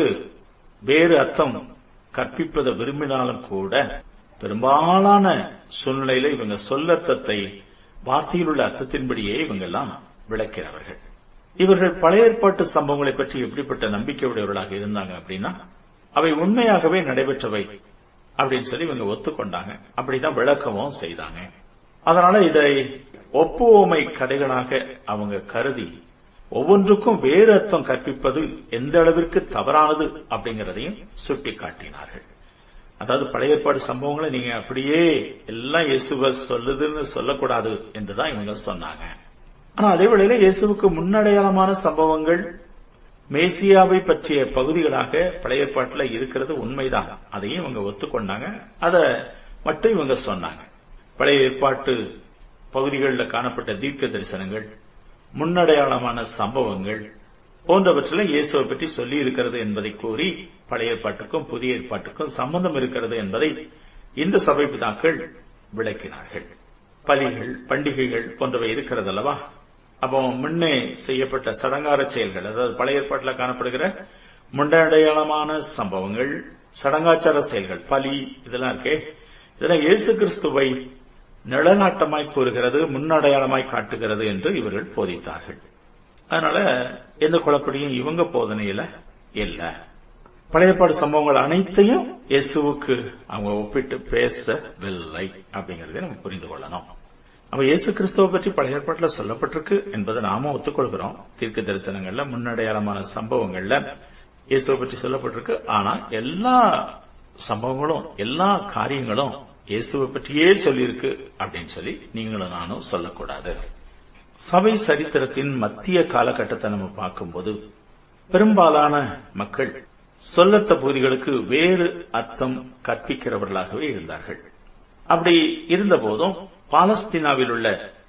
வேறு அர்த்தம் கற்பிப்பதை விரும்பினாலும் கூட பெரும்பாலான சூழ்நிலையில இவங்க சொல்லர்த்தத்தை வார்த்தையில் உள்ள அர்த்தத்தின்படியே இவங்கெல்லாம் விளக்கிறவர்கள் இவர்கள் பழைய ஏற்பாட்டு சம்பவங்களை பற்றி எப்படிப்பட்ட நம்பிக்கை உடையவர்களாக இருந்தாங்க அப்படின்னா அவை உண்மையாகவே நடைபெற்றவை அப்படின்னு சொல்லி இவங்க ஒத்துக்கொண்டாங்க அப்படிதான் விளக்கமும் செய்தாங்க அதனால இதை ஒப்புவோமை கதைகளாக அவங்க கருதி ஒவ்வொன்றுக்கும் வேறு அர்த்தம் கற்பிப்பது எந்த அளவிற்கு தவறானது அப்படிங்கறதையும் சுட்டிக்காட்டினார்கள் அதாவது பழைய ஏற்பாடு சம்பவங்களை நீங்க அப்படியே எல்லாம் இயேசுவ சொல்லுதுன்னு சொல்லக்கூடாது என்றுதான் இவங்க சொன்னாங்க ஆனா அதே வேளையில இயேசுவுக்கு முன்னடையாளமான சம்பவங்கள் மேசியாவை பற்றிய பகுதிகளாக பழைய ஏற்பாட்டில் இருக்கிறது உண்மைதான் அதையும் இவங்க ஒத்துக்கொண்டாங்க அதை மட்டும் இவங்க சொன்னாங்க பழைய ஏற்பாட்டு பகுதிகளில் காணப்பட்ட தீர்க்க தரிசனங்கள் முன்னடையாளமான சம்பவங்கள் போன்றவற்றில் இயேசுவை பற்றி சொல்லி இருக்கிறது என்பதை கூறி பழைய ஏற்பாட்டுக்கும் புதிய ஏற்பாட்டுக்கும் சம்பந்தம் இருக்கிறது என்பதை இந்த சபை பிதாக்கள் விளக்கினார்கள் பலிகள் பண்டிகைகள் போன்றவை இருக்கிறது அல்லவா அப்போ முன்னே செய்யப்பட்ட சடங்கார செயல்கள் அதாவது பழைய ஏற்பாட்டில் காணப்படுகிற முன்னடையாளமான சம்பவங்கள் சடங்காச்சார செயல்கள் பலி இதெல்லாம் இருக்கே இதெல்லாம் இயேசு கிறிஸ்துவை நிலநாட்டமாய் கூறுகிறது முன்னடையாளமாய் காட்டுகிறது என்று இவர்கள் போதித்தார்கள் அதனால எந்த குழப்படியும் இவங்க போதனையில இல்ல பழையப்பாடு சம்பவங்கள் அனைத்தையும் இயேசுவுக்கு அவங்க ஒப்பிட்டு பேசவில்லை அப்படிங்கறதை நம்ம புரிந்து கொள்ளணும் அப்ப இயேசு கிறிஸ்துவ பற்றி பழைய ஏற்பாட்டில் சொல்லப்பட்டிருக்கு என்பதை நாம ஒத்துக்கொள்கிறோம் தீர்க்க தரிசனங்கள்ல முன்னடையாளமான சம்பவங்கள்ல இயேசுவை பற்றி சொல்லப்பட்டிருக்கு ஆனா எல்லா சம்பவங்களும் எல்லா காரியங்களும் இயேசுவை பற்றியே சொல்லியிருக்கு அப்படின்னு சொல்லி நீங்களும் நானும் சொல்லக்கூடாது சபை சரித்திரத்தின் மத்திய காலகட்டத்தை நம்ம பார்க்கும்போது பெரும்பாலான மக்கள் சொல்லத்த பகுதிகளுக்கு வேறு அர்த்தம் கற்பிக்கிறவர்களாகவே இருந்தார்கள் அப்படி இருந்தபோதும் பாலஸ்தீனாவில் உள்ள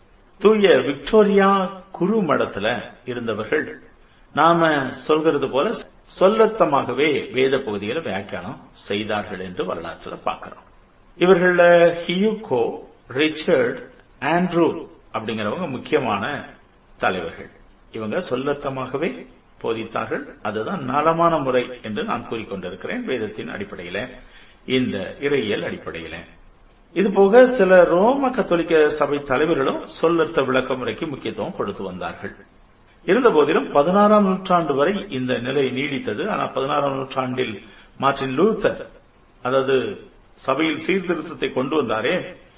தூய விக்டோரியா குரு மடத்துல இருந்தவர்கள் நாம சொல்கிறது போல சொல்லத்தமாகவே வேத பகுதிகளை வியாக்கியானம் செய்தார்கள் என்று வரலாற்றுல பார்க்கிறோம் இவர்கள ஹியூகோ ரிச்சர்ட் ஆண்ட்ரூ அப்படிங்கிறவங்க முக்கியமான தலைவர்கள் இவங்க சொல்லத்தமாகவே போதித்தார்கள் அதுதான் நலமான முறை என்று நான் கூறிக்கொண்டிருக்கிறேன் வேதத்தின் அடிப்படையில இந்த இறையியல் அடிப்படையில இது போக சில ரோம கத்தோலிக்க சபை தலைவர்களும் சொல்லர்த்த விளக்க முறைக்கு முக்கியத்துவம் கொடுத்து வந்தார்கள் இருந்த போதிலும் பதினாறாம் நூற்றாண்டு வரை இந்த நிலை நீடித்தது ஆனால் பதினாறாம் நூற்றாண்டில் மார்டின் லூத்தர் அதாவது சபையில் சீர்திருத்தத்தை கொண்டு வந்தாரே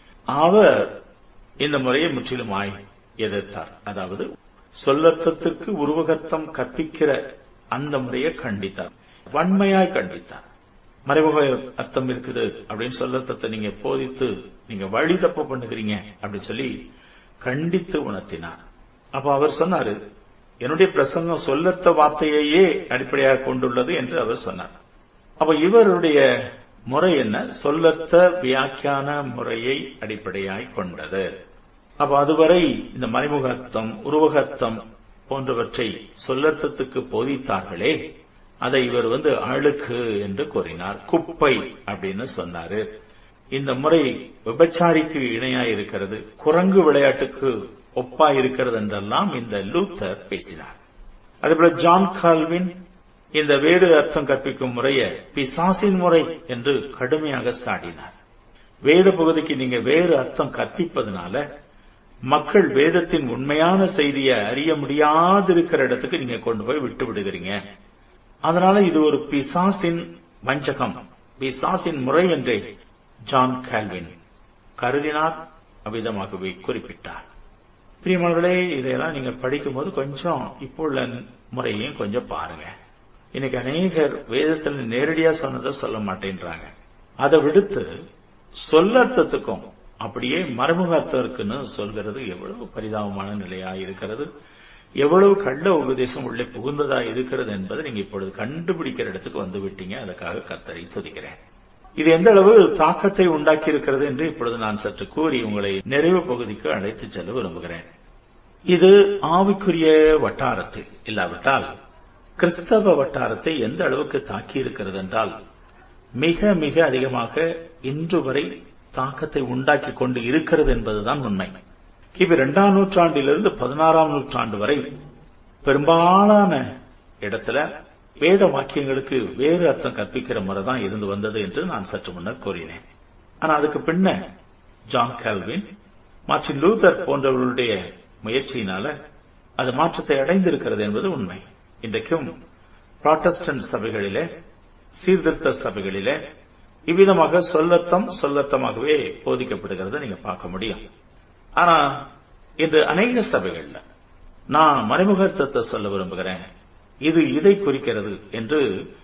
அவர் இந்த முறையை முற்றிலுமாய் எதிர்த்தார் அதாவது சொல்லர்த்தத்திற்கு உருவகத்தம் கற்பிக்கிற அந்த முறையை கண்டித்தார் வன்மையாய் கண்டித்தார் மறைமுக அர்த்தம் இருக்குது அப்படின்னு சொல்லர்த்தத்தை நீங்க போதித்து நீங்க வழி தப்பு பண்ணுகிறீங்க அப்படின்னு சொல்லி கண்டித்து உணர்த்தினார் அப்ப அவர் சொன்னாரு என்னுடைய பிரசங்கம் சொல்லர்த்த வார்த்தையையே அடிப்படையாக கொண்டுள்ளது என்று அவர் சொன்னார் அப்ப இவருடைய முறை என்ன சொல்லர்த்த வியாக்கியான முறையை அடிப்படையாய் கொண்டது அப்ப அதுவரை இந்த மறைமுக அர்த்தம் உருவக அர்த்தம் போன்றவற்றை சொல்லர்த்தத்துக்கு போதித்தார்களே அதை இவர் வந்து அழுக்கு என்று கூறினார் குப்பை அப்படின்னு சொன்னாரு இந்த முறை விபச்சாரிக்கு இணையா இருக்கிறது குரங்கு விளையாட்டுக்கு ஒப்பா இருக்கிறது என்றெல்லாம் இந்த லூத்தர் பேசினார் அதேபோல ஜான் கால்வின் இந்த வேறு அர்த்தம் கற்பிக்கும் முறைய பிசாசின் முறை என்று கடுமையாக சாடினார் வேத பகுதிக்கு நீங்க வேறு அர்த்தம் கற்பிப்பதனால மக்கள் வேதத்தின் உண்மையான செய்தியை அறிய முடியாதிருக்கிற இடத்துக்கு நீங்க கொண்டு போய் விட்டு விடுகிறீங்க அதனால இது ஒரு பிசாசின் வஞ்சகம் பிசாசின் முறை என்றே ஜான் கால்வின் கருதினார் அவ்விதமாகவே குறிப்பிட்டார் பிரியமானவர்களே இதையெல்லாம் நீங்க படிக்கும்போது கொஞ்சம் இப்போ உள்ள முறையையும் கொஞ்சம் பாருங்க இன்னைக்கு அநேகர் வேதத்தில் நேரடியா சொன்னதை சொல்ல மாட்டேன்றாங்க அதை விடுத்து சொல்லர்த்தத்துக்கும் அப்படியே மறைமுக அர்த்தம் இருக்குன்னு சொல்கிறது எவ்வளவு பரிதாபமான நிலையா இருக்கிறது எவ்வளவு கள்ள உபதேசம் உள்ளே புகுந்ததா இருக்கிறது என்பதை நீங்க இப்பொழுது கண்டுபிடிக்கிற இடத்துக்கு வந்து விட்டீங்க அதுக்காக கத்தரை துதிக்கிறேன் இது எந்த அளவு தாக்கத்தை உண்டாக்கி இருக்கிறது என்று இப்பொழுது நான் சற்று கூறி உங்களை நிறைவு பகுதிக்கு அழைத்துச் செல்ல விரும்புகிறேன் இது ஆவிக்குரிய வட்டாரத்தில் இல்லாவிட்டால் கிறிஸ்தவ வட்டாரத்தை எந்த அளவுக்கு தாக்கி இருக்கிறது என்றால் மிக மிக அதிகமாக இன்று வரை தாக்கத்தை உண்டாக்கி கொண்டு இருக்கிறது என்பதுதான் உண்மை கிபி இரண்டாம் நூற்றாண்டிலிருந்து பதினாறாம் நூற்றாண்டு வரை பெரும்பாலான இடத்துல வேத வாக்கியங்களுக்கு வேறு அர்த்தம் கற்பிக்கிற முறை தான் இருந்து வந்தது என்று நான் சற்று முன்னர் கூறினேன் ஆனா அதுக்கு பின்ன ஜான் கால்வின் மார்டின் லூதர் போன்றவர்களுடைய முயற்சியினால அது மாற்றத்தை அடைந்திருக்கிறது என்பது உண்மை இன்றைக்கும் புராட்டஸ்டன்ட் சபைகளிலே சீர்திருத்த சபைகளிலே இவ்விதமாக சொல்லத்தம் சொல்லத்தமாகவே போதிக்கப்படுகிறத நீங்க பார்க்க முடியும் ஆனா இன்று அநேக சபைகள்ல நான் மறைமுகத்தத்தை சொல்ல விரும்புகிறேன் இது இதை குறிக்கிறது என்று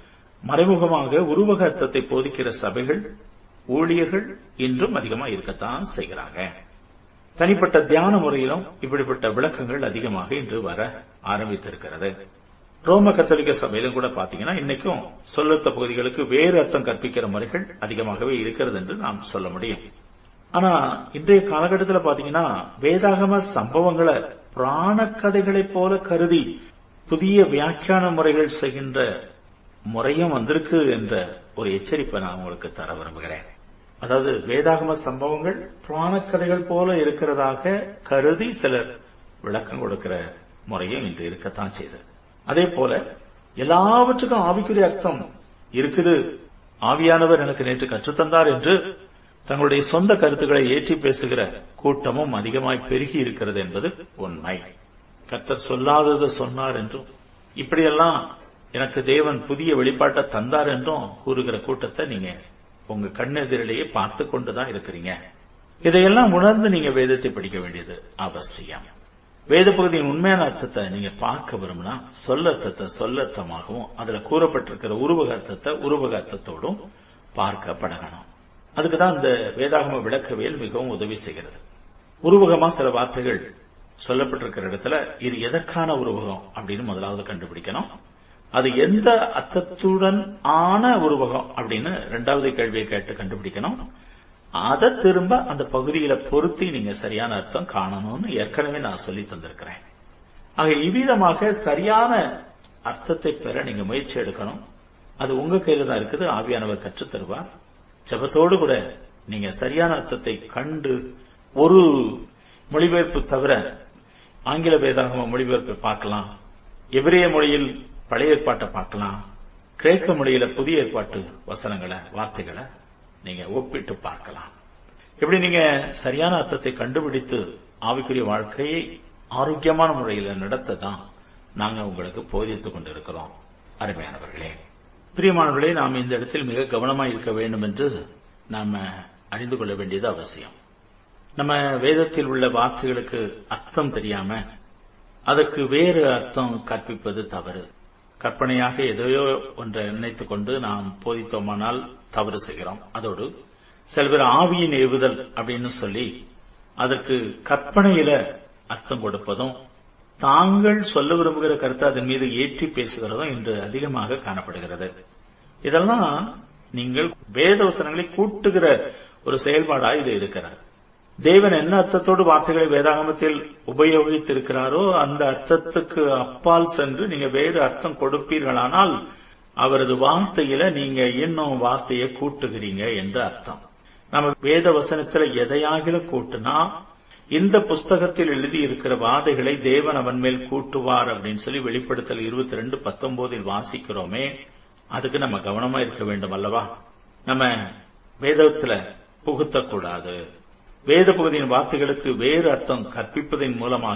மறைமுகமாக உருவக அர்த்தத்தை போதிக்கிற சபைகள் ஊழியர்கள் இன்றும் அதிகமா இருக்கத்தான் செய்கிறாங்க தனிப்பட்ட தியான முறையிலும் இப்படிப்பட்ட விளக்கங்கள் அதிகமாக இன்று வர ஆரம்பித்திருக்கிறது ரோம கத்தோலிக்க சபையிலும் கூட பாத்தீங்கன்னா இன்னைக்கும் சொல்லத்த பகுதிகளுக்கு வேறு அர்த்தம் கற்பிக்கிற முறைகள் அதிகமாகவே இருக்கிறது என்று நாம் சொல்ல முடியும் ஆனா இன்றைய காலகட்டத்தில் பாத்தீங்கன்னா வேதாகம சம்பவங்களை புராண கதைகளைப் போல கருதி புதிய வியாக்கியான முறைகள் செய்கின்ற முறையும் வந்திருக்கு என்ற ஒரு எச்சரிப்பை நான் உங்களுக்கு தர விரும்புகிறேன் அதாவது வேதாகம சம்பவங்கள் புராண கதைகள் போல இருக்கிறதாக கருதி சிலர் விளக்கம் கொடுக்கிற முறையும் இன்று இருக்கத்தான் செய்தது அதே போல எல்லாவற்றுக்கும் ஆவிக்குரிய அர்த்தம் இருக்குது ஆவியானவர் எனக்கு நேற்று கற்றுத்தந்தார் என்று தங்களுடைய சொந்த கருத்துக்களை ஏற்றி பேசுகிற கூட்டமும் அதிகமாய் பெருகி இருக்கிறது என்பது உண்மை கத்தர் சொல்லாதது சொன்னார் என்றும் இப்படியெல்லாம் எனக்கு தேவன் புதிய வெளிப்பாட்டை தந்தார் என்றும் கூறுகிற கூட்டத்தை நீங்க உங்க கண்ணெதிரிலேயே பார்த்து கொண்டுதான் இருக்கிறீங்க இதையெல்லாம் உணர்ந்து நீங்க வேதத்தை படிக்க வேண்டியது அவசியம் வேத பகுதியின் உண்மையான அர்த்தத்தை நீங்க பார்க்க விரும்பினா சொல்லர்த்தத்தை சொல்லர்த்தமாகவும் அதுல கூறப்பட்டிருக்கிற உருவக அர்த்தத்தை உருவக அர்த்தத்தோடும் பார்க்க பழகணும் அதுக்குதான் இந்த வேதாகம விளக்கவியல் மிகவும் உதவி செய்கிறது உருவகமா சில வார்த்தைகள் சொல்லப்பட்டிருக்கிற இடத்துல இது எதற்கான உருவகம் அப்படின்னு முதலாவது கண்டுபிடிக்கணும் அது எந்த அர்த்தத்துடன் ஆன உருவகம் அப்படின்னு ரெண்டாவது கேள்வியை கேட்டு கண்டுபிடிக்கணும் அதை திரும்ப அந்த பகுதியில பொருத்தி நீங்க சரியான அர்த்தம் காணணும்னு ஏற்கனவே நான் சொல்லி தந்திருக்கிறேன் ஆக இவ்விதமாக சரியான அர்த்தத்தை பெற நீங்க முயற்சி எடுக்கணும் அது உங்க கையில தான் இருக்குது ஆவியானவர் கற்றுத் தருவார் ஜபத்தோடு கூட நீங்க சரியான அர்த்தத்தை கண்டு ஒரு மொழிபெயர்ப்பு தவிர ஆங்கில வேதாகம மொழிபெயர்ப்பை பார்க்கலாம் எபிரேய மொழியில் பழைய ஏற்பாட்டை பார்க்கலாம் கிரேக்க மொழியில புதிய ஏற்பாட்டு வசனங்களை வார்த்தைகளை நீங்க ஒப்பிட்டு பார்க்கலாம் எப்படி நீங்க சரியான அர்த்தத்தை கண்டுபிடித்து ஆவிக்குரிய வாழ்க்கையை ஆரோக்கியமான முறையில் நடத்த தான் நாங்க உங்களுக்கு போதித்துக் கொண்டிருக்கிறோம் அருமையானவர்களே பிரியமானவர்களே நாம் இந்த இடத்தில் மிக கவனமாக இருக்க வேண்டும் என்று நாம அறிந்து கொள்ள வேண்டியது அவசியம் நம்ம வேதத்தில் உள்ள வார்த்தைகளுக்கு அர்த்தம் தெரியாம அதற்கு வேறு அர்த்தம் கற்பிப்பது தவறு கற்பனையாக எதையோ ஒன்றை நினைத்துக் கொண்டு நாம் போதித்தோமானால் தவறு செய்கிறோம் அதோடு சில பேர் ஆவியின் ஏவுதல் அப்படின்னு சொல்லி அதற்கு கற்பனையில அர்த்தம் கொடுப்பதும் தாங்கள் சொல்ல விரும்புகிற கருத்தை அதன் மீது ஏற்றி பேசுகிறதும் இன்று அதிகமாக காணப்படுகிறது இதெல்லாம் நீங்கள் வேதவசனங்களை கூட்டுகிற ஒரு செயல்பாடா இது இருக்கிறது தேவன் என்ன அர்த்தத்தோடு வார்த்தைகளை வேதாகமத்தில் உபயோகித்திருக்கிறாரோ அந்த அர்த்தத்துக்கு அப்பால் சென்று நீங்க வேறு அர்த்தம் கொடுப்பீர்களானால் அவரது வார்த்தையில நீங்க இன்னும் வார்த்தையை கூட்டுகிறீங்க என்று அர்த்தம் நம்ம வேத வசனத்துல எதையாகிலும் கூட்டுனா இந்த புஸ்தகத்தில் எழுதி இருக்கிற வாதைகளை தேவன் அவன் மேல் கூட்டுவார் அப்படின்னு சொல்லி வெளிப்படுத்தல் இருபத்தி ரெண்டு பத்தொன்பதில் வாசிக்கிறோமே அதுக்கு நம்ம கவனமா இருக்க வேண்டும் அல்லவா நம்ம வேதத்துல புகுத்தக்கூடாது வேத பகுதியின் வார்த்தைகளுக்கு வேறு அர்த்தம் கற்பிப்பதன் மூலமாக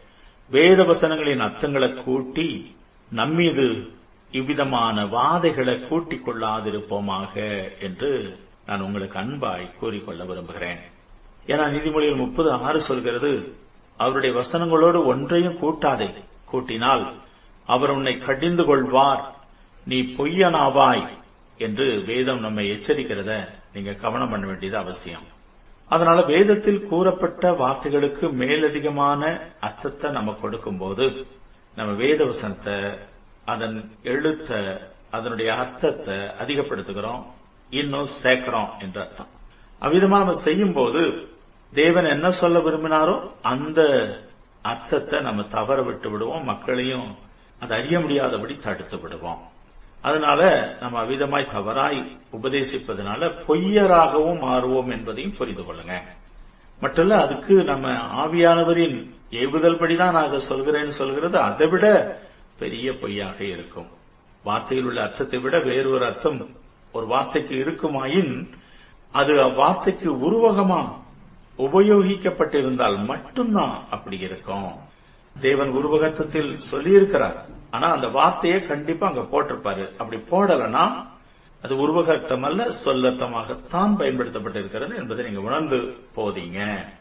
வேத வசனங்களின் அர்த்தங்களை கூட்டி நம்மீது இவ்விதமான வாதைகளை கூட்டிக் கொள்ளாதிருப்போமாக என்று நான் உங்களுக்கு அன்பாய் கூறிக்கொள்ள விரும்புகிறேன் ஏன்னா நீதிமொழிகள் முப்பது ஆறு சொல்கிறது அவருடைய வசனங்களோடு ஒன்றையும் கூட்டாதே கூட்டினால் அவர் உன்னை கடிந்து கொள்வார் நீ பொய்யனாவாய் என்று வேதம் நம்மை எச்சரிக்கிறத நீங்க கவனம் பண்ண வேண்டியது அவசியம் அதனால வேதத்தில் கூறப்பட்ட வார்த்தைகளுக்கு மேலதிகமான அர்த்தத்தை நம்ம கொடுக்கும்போது நம்ம வேத வசனத்தை அதன் எழுத்த அதனுடைய அர்த்தத்தை அதிகப்படுத்துகிறோம் இன்னும் சேர்க்கிறோம் என்ற அர்த்தம் அவ்விதமா நம்ம செய்யும் போது தேவன் என்ன சொல்ல விரும்பினாரோ அந்த அர்த்தத்தை நம்ம தவற விட்டு விடுவோம் மக்களையும் அதை அறிய முடியாதபடி தடுத்து விடுவோம் அதனால நம்ம அவ்விதமாய் தவறாய் உபதேசிப்பதனால பொய்யராகவும் மாறுவோம் என்பதையும் புரிந்து கொள்ளுங்க மட்டும் அதுக்கு நம்ம ஆவியானவரின் ஏவுதல் படிதான் நான் அதை சொல்கிறேன்னு சொல்கிறது அதை விட பெரிய பொய்யாக இருக்கும் வார்த்தையில் உள்ள அர்த்தத்தை விட வேறொரு அர்த்தம் ஒரு வார்த்தைக்கு இருக்குமாயின் அது அவ்வார்த்தைக்கு உருவகமா உபயோகிக்கப்பட்டிருந்தால் மட்டும்தான் அப்படி இருக்கும் தேவன் உருவகத்தில் சொல்லியிருக்கிறார் ஆனா அந்த வார்த்தையை கண்டிப்பா அங்க போட்டிருப்பாரு அப்படி போடலனா அது உருவகர்த்தம் அல்ல சொல்லர்த்தமாகத்தான் பயன்படுத்தப்பட்டிருக்கிறது என்பதை நீங்க உணர்ந்து போதீங்க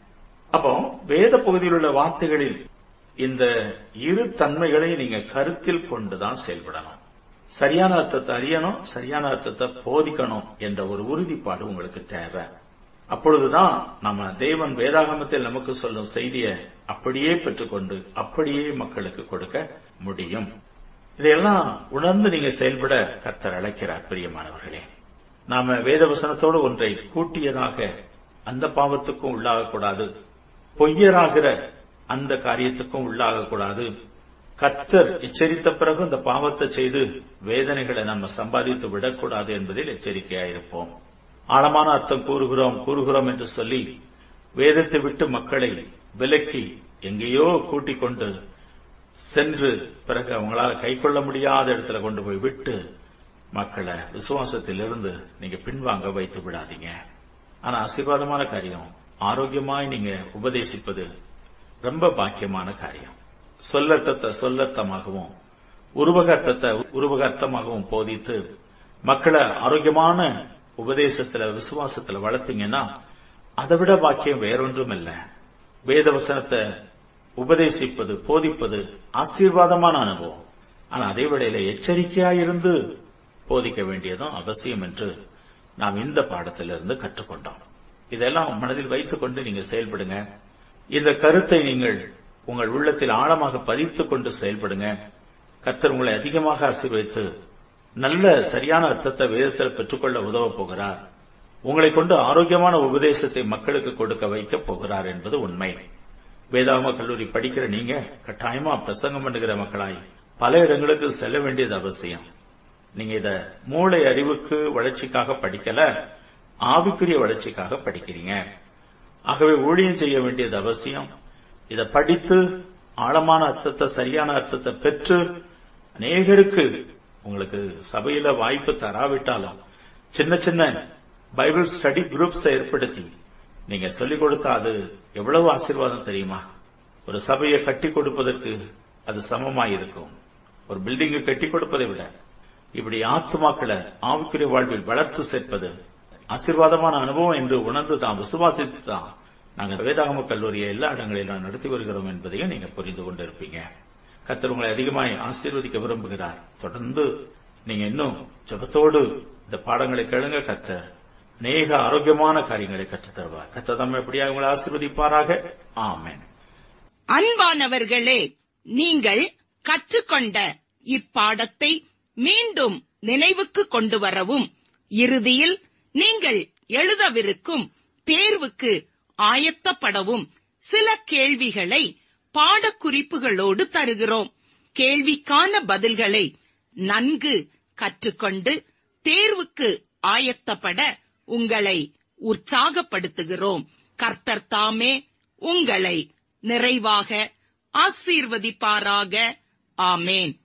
அப்போ வேத பகுதியில் உள்ள வார்த்தைகளில் இந்த இரு தன்மைகளை நீங்க கருத்தில் கொண்டுதான் செயல்படணும் சரியான அர்த்தத்தை அறியணும் சரியான அர்த்தத்தை போதிக்கணும் என்ற ஒரு உறுதிப்பாடு உங்களுக்கு தேவை அப்பொழுதுதான் நம்ம தேவன் வேதாகமத்தில் நமக்கு சொல்லும் செய்தியை அப்படியே பெற்றுக்கொண்டு அப்படியே மக்களுக்கு கொடுக்க முடியும் இதையெல்லாம் உணர்ந்து நீங்க செயல்பட கர்த்தர் அழைக்கிறார் பிரியமானவர்களே நாம வேதவசனத்தோடு ஒன்றை கூட்டியதாக அந்த பாவத்துக்கும் உள்ளாகக்கூடாது பொய்யராகிற அந்த காரியத்துக்கும் உள்ளாகக்கூடாது கர்த்தர் எச்சரித்த பிறகு அந்த பாவத்தை செய்து வேதனைகளை நம்ம சம்பாதித்து விடக்கூடாது என்பதில் எச்சரிக்கையாயிருப்போம் ஆழமான அர்த்தம் கூறுகிறோம் கூறுகிறோம் என்று சொல்லி வேதத்தை விட்டு மக்களை விலக்கி எங்கேயோ கூட்டிக் கொண்டு சென்று பிறகு அவங்களால கை கொள்ள முடியாத இடத்துல கொண்டு போய் விட்டு மக்களை விசுவாசத்திலிருந்து நீங்க பின்வாங்க வைத்து விடாதீங்க ஆனா ஆசீர்வாதமான காரியம் ஆரோக்கியமாய் நீங்க உபதேசிப்பது ரொம்ப பாக்கியமான காரியம் சொல்லர்த்தத்தை சொல்லர்த்தமாகவும் உருவகர்த்தத்தை உருவகர்த்தமாகவும் போதித்து மக்களை ஆரோக்கியமான உபதேசத்துல விசுவாசத்துல வளர்த்தீங்கன்னா அதை விட பாக்கியம் வேறொன்றும் இல்ல வேதவசனத்தை உபதேசிப்பது போதிப்பது ஆசீர்வாதமான அனுபவம் ஆனா அதே வேளையில எச்சரிக்கையாயிருந்து போதிக்க வேண்டியதும் அவசியம் என்று நாம் இந்த பாடத்திலிருந்து கற்றுக்கொண்டோம் இதெல்லாம் மனதில் வைத்துக் கொண்டு நீங்க செயல்படுங்க இந்த கருத்தை நீங்கள் உங்கள் உள்ளத்தில் ஆழமாக பதித்துக் கொண்டு செயல்படுங்க கர்த்தர் உங்களை அதிகமாக ஆசீர்வதித்து நல்ல சரியான அர்த்தத்தை வேதத்தில் பெற்றுக்கொள்ள உதவ போகிறார் உங்களை கொண்டு ஆரோக்கியமான உபதேசத்தை மக்களுக்கு கொடுக்க வைக்க போகிறார் என்பது உண்மை வேதாகம கல்லூரி படிக்கிற நீங்க கட்டாயமா பிரசங்கம் பண்ணுகிற மக்களாய் பல இடங்களுக்கு செல்ல வேண்டியது அவசியம் நீங்க இத மூளை அறிவுக்கு வளர்ச்சிக்காக படிக்கல ஆவிக்குரிய வளர்ச்சிக்காக படிக்கிறீங்க ஆகவே ஊழியம் செய்ய வேண்டியது அவசியம் இதை படித்து ஆழமான அர்த்தத்தை சரியான அர்த்தத்தை பெற்று அநேகருக்கு உங்களுக்கு சபையில வாய்ப்பு தராவிட்டாலும் சின்ன சின்ன பைபிள் ஸ்டடி குரூப்ஸ் ஏற்படுத்தி நீங்க சொல்லிக் கொடுத்தா அது எவ்வளவு ஆசீர்வாதம் தெரியுமா ஒரு சபையை கட்டி கொடுப்பதற்கு அது சமமாய் இருக்கும் ஒரு பில்டிங்கை கட்டி கொடுப்பதை விட இப்படி ஆத்துமாக்களை ஆவிக்குரிய வாழ்வில் வளர்த்து சேர்ப்பது ஆசீர்வாதமான அனுபவம் என்று உணர்ந்து தான் விசுவாசித்து தான் நாங்கள் வேதாகம கல்லூரியை எல்லா இடங்களிலும் நடத்தி வருகிறோம் என்பதையும் நீங்க புரிந்து கொண்டிருப்பீங்க கத்தர் உங்களை அதிகமாய் ஆசீர்வதிக்க விரும்புகிறார் தொடர்ந்து நீங்க இன்னும் ஜபத்தோடு இந்த பாடங்களை கேளுங்க கத்தர் அநேக ஆரோக்கியமான காரியங்களை கற்றுத் தருவார் கத்தர் தம்மை எப்படியாக உங்களை ஆசீர்வதிப்பாராக ஆமென் அன்பானவர்களே நீங்கள் கற்றுக்கொண்ட இப்பாடத்தை மீண்டும் நினைவுக்கு கொண்டு வரவும் இறுதியில் நீங்கள் எழுதவிருக்கும் தேர்வுக்கு ஆயத்தப்படவும் சில கேள்விகளை பாடக்குறிப்புகளோடு தருகிறோம் கேள்விக்கான பதில்களை நன்கு கற்றுக்கொண்டு தேர்வுக்கு ஆயத்தப்பட உங்களை உற்சாகப்படுத்துகிறோம் கர்த்தர் தாமே உங்களை நிறைவாக ஆசீர்வதிப்பாராக ஆமேன்